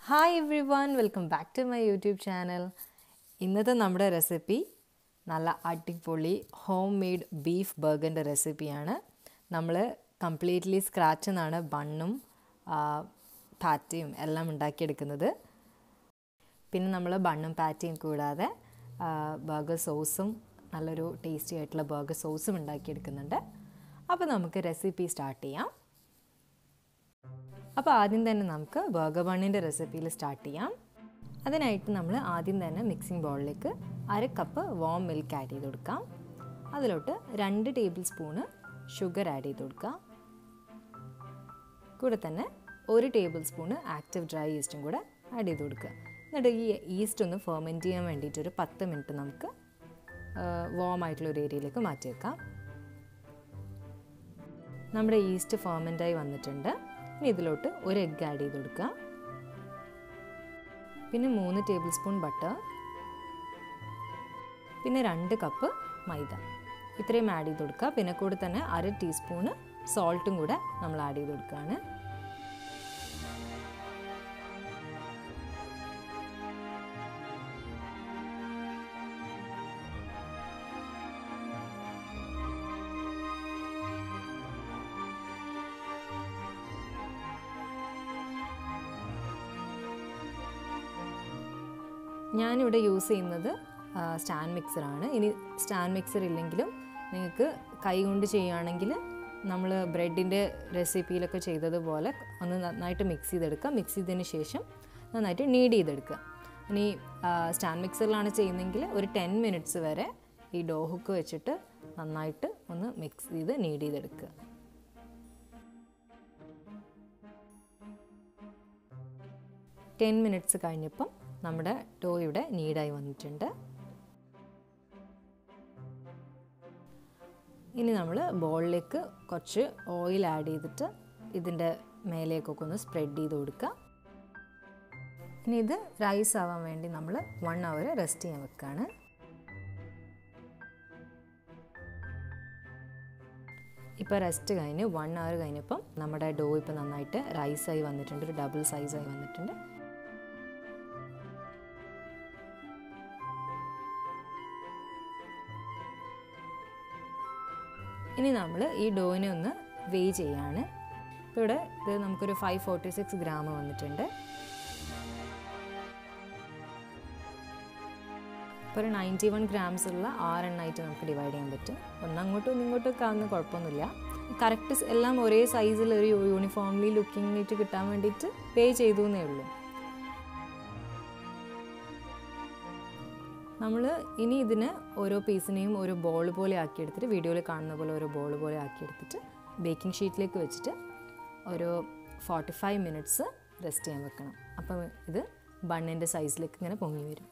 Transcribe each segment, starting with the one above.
hi everyone welcome back to my YouTube channel ഇന്നത്തെ നമ്മുടെ recipe നല്ല അടിപൊളി ഹോം മെയ്ഡ് ബീഫ് ബർഗറിൻ്റെ റെസിപ്പിയാണ് നമ്മൾ കംപ്ലീറ്റ്ലി സ്ക്രാച്ചിൽ നിന്നാണ് ബണ്ണും പാറ്റിയും എല്ലാം ഉണ്ടാക്കിയെടുക്കുന്നത് പിന്നെ നമ്മൾ ബണ്ണും പാറ്റിയും കൂടാതെ ബർഗർ സോസും നല്ലൊരു ടേസ്റ്റി ആയിട്ടുള്ള ബർഗർ സോസും ഉണ്ടാക്കിയെടുക്കുന്നുണ്ട് അപ്പോൾ നമുക്ക് റെസിപ്പി സ്റ്റാർട്ട് ചെയ്യാം അപ്പോൾ ആദ്യം തന്നെ നമുക്ക് ബർഗർ ബണ്ണിൻ്റെ റെസിപ്പിയിൽ സ്റ്റാർട്ട് ചെയ്യാം അതിനായിട്ട് നമ്മൾ ആദ്യം തന്നെ മിക്സിംഗ് ബൗളിലേക്ക് അര കപ്പ് വാം മിൽക്ക് ആഡ് ചെയ്ത് കൊടുക്കാം അതിലോട്ട് രണ്ട് ടേബിൾ സ്പൂണ് ഷുഗർ ആഡ് ചെയ്ത് കൊടുക്കുക കൂടെ തന്നെ ഒരു ടേബിൾ സ്പൂണ് ആക്റ്റീവ് ഡ്രൈ ഈസ്റ്റും കൂടെ ആഡ് ചെയ്ത് കൊടുക്കുക എന്നിട്ട് ഈ ഈസ്റ്റ് ഒന്ന് ഫെർമെൻറ്റ് ചെയ്യാൻ വേണ്ടിയിട്ട് ഒരു പത്ത് മിനിറ്റ് നമുക്ക് വാം ആയിട്ടുള്ള ഒരു ഏരിയയിലേക്ക് മാറ്റി വെക്കാം നമ്മുടെ ഈസ്റ്റ് ഫെർമെൻ്റായി വന്നിട്ടുണ്ട് ഇനി ഇതിലോട്ട് ഒരു എഗ്ഗ് ആഡ് ചെയ്ത് കൊടുക്കുക പിന്നെ മൂന്ന് ടേബിൾ സ്പൂൺ ബട്ടർ പിന്നെ രണ്ട് കപ്പ് മൈദ ഇത്രയും ആഡ് ചെയ്ത് കൊടുക്കുക പിന്നെ കൂടെ തന്നെ അര ടീസ്പൂണ് സോൾട്ടും കൂടെ നമ്മൾ ആഡ് ചെയ്ത് കൊടുക്കുകയാണ് ഞാനിവിടെ യൂസ് ചെയ്യുന്നത് സ്റ്റാൻഡ് മിക്സറാണ് ഇനി സ്റ്റാൻഡ് മിക്സർ ഇല്ലെങ്കിലും നിങ്ങൾക്ക് കൈ കൊണ്ട് ചെയ്യുകയാണെങ്കിൽ നമ്മൾ ബ്രെഡിൻ്റെ റെസിപ്പിയിലൊക്കെ ചെയ്തതുപോലെ ഒന്ന് നന്നായിട്ട് മിക്സ് ചെയ്തെടുക്കുക മിക്സ് ചെയ്തതിന് ശേഷം നന്നായിട്ട് നീഡ് ചെയ്തെടുക്കുക ഇനി സ്റ്റാൻഡ് മിക്സറിലാണ് ചെയ്യുന്നതെങ്കിൽ ഒരു ടെൻ മിനിറ്റ്സ് വരെ ഈ ഡോ ഹുക്ക് വെച്ചിട്ട് നന്നായിട്ട് ഒന്ന് മിക്സ് ചെയ്ത് നീഡ് ചെയ്തെടുക്കുക ടെൻ മിനിറ്റ്സ് കഴിഞ്ഞപ്പം നമ്മുടെ ഡോ ഇവിടെ നീഡായി വന്നിട്ടുണ്ട് ഇനി നമ്മൾ ബോളിലേക്ക് കുറച്ച് ഓയിൽ ആഡ് ചെയ്തിട്ട് ഇതിൻ്റെ മേലേക്കൊക്കെ ഒന്ന് സ്പ്രെഡ് ചെയ്ത് കൊടുക്കുക ഇനി ഇത് റൈസ് ആവാൻ വേണ്ടി നമ്മൾ വൺ അവർ റെസ്റ്റ് ചെയ്യാൻ വെക്കുകയാണ് ഇപ്പോൾ റെസ്റ്റ് കഴിഞ്ഞ് വൺ അവർ കഴിഞ്ഞപ്പം നമ്മുടെ ഡോ ഇപ്പോൾ നന്നായിട്ട് റൈസായി വന്നിട്ടുണ്ട് ഒരു ഡബിൾ സൈസായി വന്നിട്ടുണ്ട് ഇനി നമ്മൾ ഈ ഡോയിനെ ഒന്ന് വേ ചെയ്യാണ് ഇപ്പോൾ ഇവിടെ ഇത് നമുക്കൊരു ഫൈവ് ഫോർട്ടി സിക്സ് ഗ്രാം വന്നിട്ടുണ്ട് ഇപ്പോൾ ഒരു നയൻറ്റി വൺ ഗ്രാംസ് ഉള്ള ആറെണ്ണമായിട്ട് നമുക്ക് ഡിവൈഡ് ചെയ്യാൻ പറ്റും ഒന്നങ്ങോട്ടും ഒന്നിങ്ങോട്ടും ഒക്കെ ആവുന്ന കുഴപ്പമൊന്നുമില്ല കറക്റ്റ് എല്ലാം ഒരേ സൈസിൽ ഒരു യൂണിഫോംലി ലുക്കിങ്ങിട്ട് കിട്ടാൻ വേണ്ടിയിട്ട് പേ ചെയ്തു എന്നേ ഉള്ളൂ നമ്മൾ ഇനി ഇതിന് ഓരോ പീസിനെയും ഒരു ബോൾ പോലെ ആക്കിയെടുത്തിട്ട് വീഡിയോയിൽ കാണുന്ന പോലെ ഒരു ബോൾ പോലെ ആക്കിയെടുത്തിട്ട് ബേക്കിംഗ് ഷീറ്റിലേക്ക് വെച്ചിട്ട് ഒരു ഫോർട്ടി ഫൈവ് മിനിറ്റ്സ് റെസ്റ്റ് ചെയ്യാൻ വെക്കണം അപ്പം ഇത് ബണ്ണിൻ്റെ സൈസിലേക്ക് ഇങ്ങനെ പൊങ്ങി വരും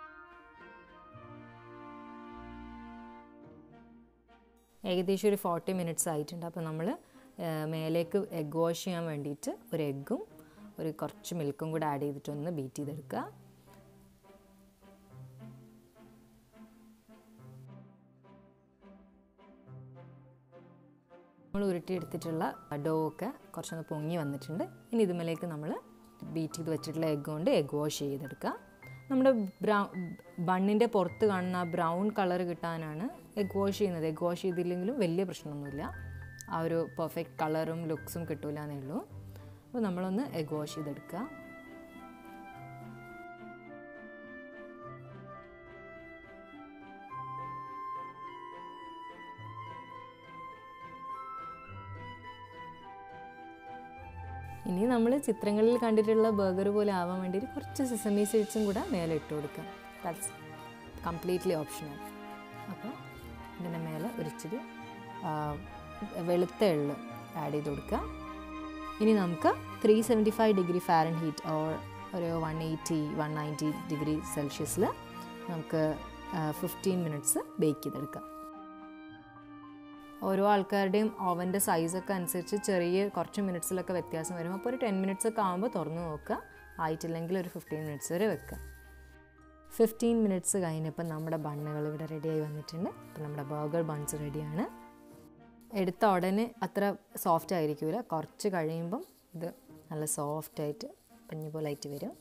ഏകദേശം ഒരു ഫോർട്ടി മിനിറ്റ്സ് ആയിട്ടുണ്ട് അപ്പോൾ നമ്മൾ മേലേക്ക് എഗ് വാഷ് ചെയ്യാൻ വേണ്ടിയിട്ട് ഒരു എഗ്ഗും ഒരു കുറച്ച് മിൽക്കും കൂടെ ആഡ് ചെയ്തിട്ടൊന്ന് ബീറ്റ് ചെയ്തെടുക്കുക നമ്മൾ ഉരുട്ടിയെടുത്തിട്ടുള്ള ഡോ ഒക്കെ കുറച്ചൊന്ന് പൊങ്ങി വന്നിട്ടുണ്ട് ഇനി ഇതുമേലേക്ക് നമ്മൾ ബീറ്റ് ചെയ്ത് വെച്ചിട്ടുള്ള എഗ്ഗ് കൊണ്ട് എഗ് വാഷ് ചെയ്തെടുക്കുക നമ്മുടെ ബ്രൗ ബണ്ണിൻ്റെ പുറത്ത് കാണുന്ന ആ ബ്രൗൺ കളർ കിട്ടാനാണ് എഗ് വാഷ് ചെയ്യുന്നത് എഗ് വാഷ് ചെയ്തില്ലെങ്കിലും വലിയ പ്രശ്നമൊന്നുമില്ല ആ ഒരു പെർഫെക്റ്റ് കളറും ലുക്സും കിട്ടില്ല എന്നേ ഉള്ളൂ അപ്പോൾ നമ്മളൊന്ന് എഗ് വാഷ് ചെയ്തെടുക്കുക ഇനി നമ്മൾ ചിത്രങ്ങളിൽ കണ്ടിട്ടുള്ള ബർഗർ പോലെ ആവാൻ വേണ്ടിയിട്ട് കുറച്ച് സിസമി സീഡ്സും കൂടെ മേലെ ഇട്ട് കൊടുക്കാം ദാറ്റ്സ് കംപ്ലീറ്റ്ലി ഓപ്ഷണൽ അപ്പോൾ ഇതിൻ്റെ മേലെ ഒരിച്ചിരി വെളുത്ത എള്ള് ആഡ് ചെയ്ത് കൊടുക്കുക ഇനി നമുക്ക് three seventy five degree Fahrenheit or ഒരു one eighty one ninety degree സെൽഷ്യസിൽ നമുക്ക് ഫിഫ്റ്റീൻ മിനിറ്റ്സ് ബേക്ക് ചെയ്തെടുക്കാം ഓരോ ആൾക്കാരുടെയും ഓവൻ്റെ സൈസൊക്കെ അനുസരിച്ച് ചെറിയ കുറച്ച് മിനിറ്റ്സിലൊക്കെ വ്യത്യാസം വരും അപ്പോൾ ഒരു ടെൻ മിനിറ്റ്സ് ഒക്കെ ആകുമ്പോൾ തുറന്ന് നോക്കുക ആയിട്ടില്ലെങ്കിൽ ഒരു ഫിഫ്റ്റീൻ മിനിറ്റ്സ് വരെ വെക്കുക ഫിഫ്റ്റീൻ മിനിറ്റ്സ് കഴിഞ്ഞപ്പോൾ നമ്മുടെ ബണ്ണുകൾ ഇവിടെ റെഡിയായി വന്നിട്ടുണ്ട് അപ്പോൾ നമ്മുടെ ബർഗർ ബൺസ് റെഡിയാണ് എടുത്ത ഉടനെ അത്ര സോഫ്റ്റ് ആയിരിക്കില്ല കുറച്ച് കഴിയുമ്പം ഇത് നല്ല സോഫ്റ്റായിട്ട് പഞ്ഞു പോലായിട്ട് വരും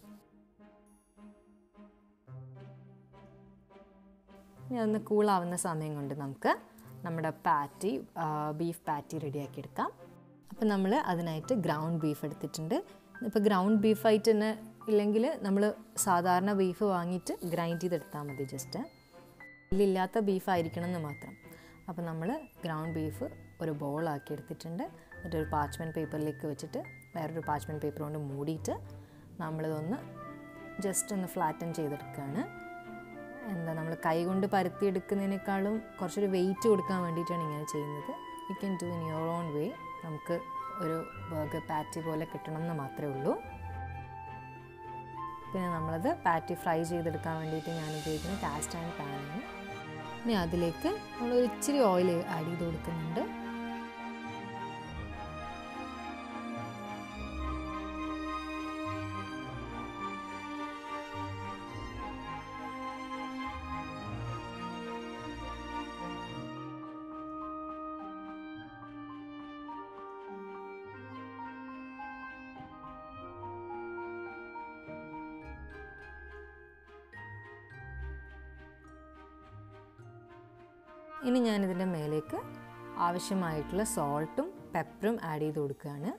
ഇനി അതൊന്ന് കൂളാവുന്ന സമയം കൊണ്ട് നമുക്ക് നമ്മുടെ പാറ്റി ബീഫ് പാറ്റി റെഡിയാക്കി എടുക്കാം അപ്പം നമ്മൾ അതിനായിട്ട് ഗ്രൗണ്ട് ബീഫ് എടുത്തിട്ടുണ്ട് ഇപ്പോൾ ഗ്രൗണ്ട് ബീഫായിട്ട് തന്നെ ഇല്ലെങ്കിൽ നമ്മൾ സാധാരണ ബീഫ് വാങ്ങിയിട്ട് ഗ്രൈൻഡ് ചെയ്തെടുത്താൽ മതി ജസ്റ്റ് ഇതിലില്ലാത്ത ബീഫായിരിക്കണം എന്ന് മാത്രം അപ്പോൾ നമ്മൾ ഗ്രൗണ്ട് ബീഫ് ഒരു ബോളാക്കി എടുത്തിട്ടുണ്ട് എന്നിട്ട് ഒരു പാച്ച്മെൻറ്റ് പേപ്പറിലേക്ക് വെച്ചിട്ട് വേറൊരു പാച്ച്മെൻറ്റ് പേപ്പർ കൊണ്ട് മൂടിയിട്ട് നമ്മളിതൊന്ന് ജസ്റ്റ് ഒന്ന് ഫ്ലാറ്റൻ ചെയ്തെടുക്കുകയാണ് എന്താ നമ്മൾ കൈ കൊണ്ട് പരത്തിയെടുക്കുന്നതിനേക്കാളും കുറച്ചൊരു വെയിറ്റ് കൊടുക്കാൻ വേണ്ടിയിട്ടാണ് ഇങ്ങനെ ചെയ്യുന്നത് you can do in your own way നമുക്ക് ഒരു ബർഗർ പാറ്റി പോലെ കിട്ടണം എന്ന് മാത്രമേ ഉള്ളൂ പിന്നെ നമ്മളത് പാറ്റി ഫ്രൈ ചെയ്തെടുക്കാൻ വേണ്ടിയിട്ട് ഞാൻ ഉപയോഗിക്കുന്നത് കാസ്റ്റ് ആൻഡ് പാനാണ് ഇനി അതിലേക്ക് നമ്മൾ ഒരു ഇച്ചിരി ഓയിൽ ആഡ് ചെയ്ത് കൊടുക്കുന്നുണ്ട് ഇനി ഞാനിതിൻ്റെ മേലേക്ക് ആവശ്യമായിട്ടുള്ള സോൾട്ടും പെപ്പറും ആഡ് ചെയ്ത് കൊടുക്കുകയാണ്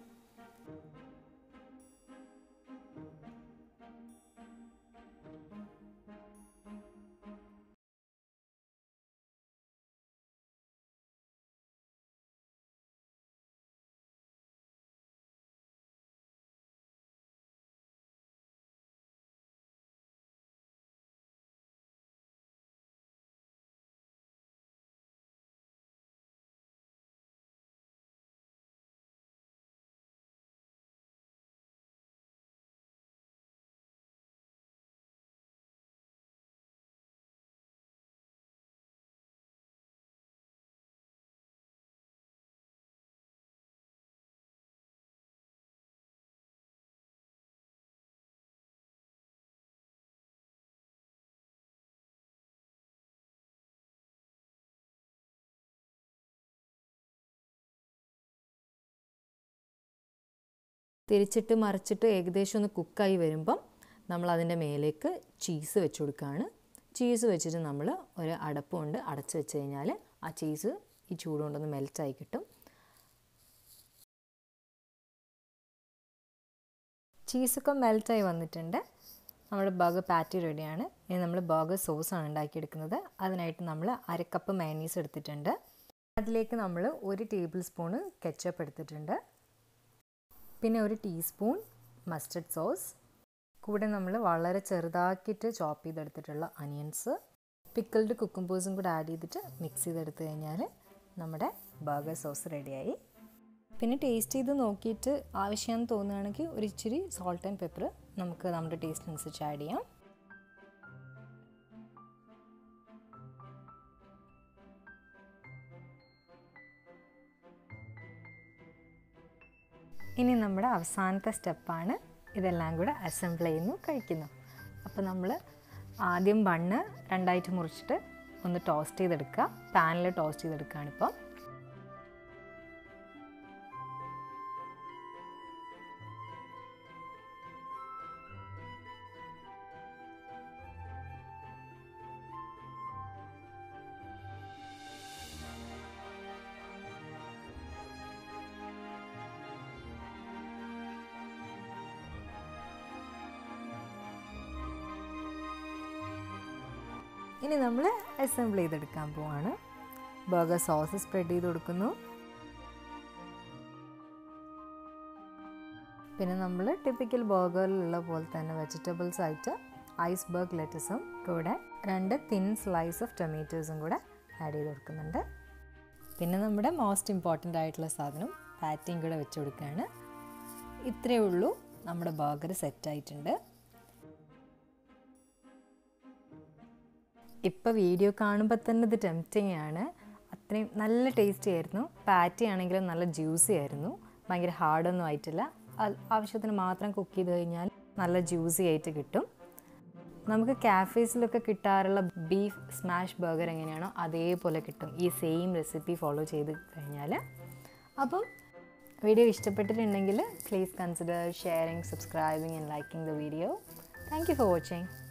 തിരിച്ചിട്ട് മറിച്ചിട്ട് ഏകദേശം ഒന്ന് കുക്കായി വരുമ്പം നമ്മൾ അതിൻ്റെ മേലേക്ക് ചീസ് വെച്ച് കൊടുക്കുകയാണ് ചീസ് വെച്ചിട്ട് നമ്മൾ ഒരു അടപ്പ് കൊണ്ട് അടച്ച് വെച്ച് കഴിഞ്ഞാൽ ആ ചീസ് ഈ ചൂട് കൊണ്ടൊന്ന് മെൽറ്റായി കിട്ടും ചീസൊക്കെ മെൽറ്റായി വന്നിട്ടുണ്ട് നമ്മുടെ ബർഗർ പാറ്റി റെഡിയാണ് ഇനി നമ്മൾ ബർഗർ സോസാണ് ഉണ്ടാക്കിയെടുക്കുന്നത് അതിനായിട്ട് നമ്മൾ അരക്കപ്പ് മയനീസ് എടുത്തിട്ടുണ്ട് അതിലേക്ക് നമ്മൾ ഒരു ടേബിൾ സ്പൂണ് കെച്ചപ്പ് എടുത്തിട്ടുണ്ട് പിന്നെ ഒരു ടീസ്പൂൺ മസ്റ്റർഡ് സോസ് കൂടെ നമ്മൾ വളരെ ചെറുതാക്കിയിട്ട് ചോപ്പ് ചെയ്തെടുത്തിട്ടുള്ള അനിയൻസ് പിക്കിൾഡ് കുക്കുംബേഴ്സും കൂടെ ആഡ് ചെയ്തിട്ട് മിക്സ് ചെയ്തെടുത്ത് കഴിഞ്ഞാൽ നമ്മുടെ ബർഗർ സോസ് റെഡിയായി പിന്നെ ടേസ്റ്റ് ചെയ്ത് നോക്കിയിട്ട് ആവശ്യമെന്ന് തോന്നുകയാണെങ്കിൽ ഒരു ഇച്ചിരി സോൾട്ട് ആൻഡ് പെപ്പർ നമുക്ക് നമ്മുടെ ടേസ്റ്റ് അനുസരിച്ച് ആഡ് ചെയ്യാം ഇനി നമ്മുടെ അവസാനത്തെ സ്റ്റെപ്പാണ് ഇതെല്ലാം കൂടെ അസംബിൾ ചെയ്യുന്നു കഴിക്കുന്നു അപ്പോൾ നമ്മൾ ആദ്യം ബണ്ണ് രണ്ടായിട്ട് മുറിച്ചിട്ട് ഒന്ന് ടോസ്റ്റ് ചെയ്തെടുക്കുക പാനിൽ ടോസ്റ്റ് ചെയ്തെടുക്കുകയാണിപ്പോൾ ഇനി നമ്മൾ അസംബിൾ ചെയ്തെടുക്കാൻ പോവാണ് ബർഗർ സോസ് സ്പ്രെഡ് ചെയ്ത് കൊടുക്കുന്നു പിന്നെ നമ്മൾ ടിപ്പിക്കൽ ബർഗറിലുള്ള പോലെ തന്നെ വെജിറ്റബിൾസ് ആയിട്ട് ഐസ് ബർഗ് ലെറ്റസും കൂടെ രണ്ട് തിൻ സ്ലൈസ് ഓഫ് ടൊമാറ്റോസും കൂടെ ആഡ് ചെയ്ത് കൊടുക്കുന്നുണ്ട് പിന്നെ നമ്മുടെ മോസ്റ്റ് ഇമ്പോർട്ടൻ്റ് ആയിട്ടുള്ള സാധനം പാറ്റിയും കൂടെ വെച്ച് കൊടുക്കുകയാണ് ഇത്രയേ ഉള്ളൂ നമ്മുടെ ബർഗർ സെറ്റായിട്ടുണ്ട് ഇപ്പോൾ വീഡിയോ കാണുമ്പോൾ തന്നെ ഇത് ടെംപ്റ്റിംഗ് ആണ് അത്രയും നല്ല ടേസ്റ്റി ആയിരുന്നു പാറ്റി ആണെങ്കിലും നല്ല ജ്യൂസി ആയിരുന്നു ഭയങ്കര ഹാർഡൊന്നും ആയിട്ടില്ല ആവശ്യത്തിന് മാത്രം കുക്ക് ചെയ്ത് കഴിഞ്ഞാൽ നല്ല ജ്യൂസി ആയിട്ട് കിട്ടും നമുക്ക് കാഫേസിലൊക്കെ കിട്ടാറുള്ള ബീഫ് സ്മാഷ് ബർഗർ എങ്ങനെയാണോ അതേപോലെ കിട്ടും ഈ സെയിം റെസിപ്പി ഫോളോ ചെയ്ത് കഴിഞ്ഞാൽ അപ്പം വീഡിയോ ഇഷ്ടപ്പെട്ടിട്ടുണ്ടെങ്കിൽ please consider sharing subscribing and liking the video thank you for watching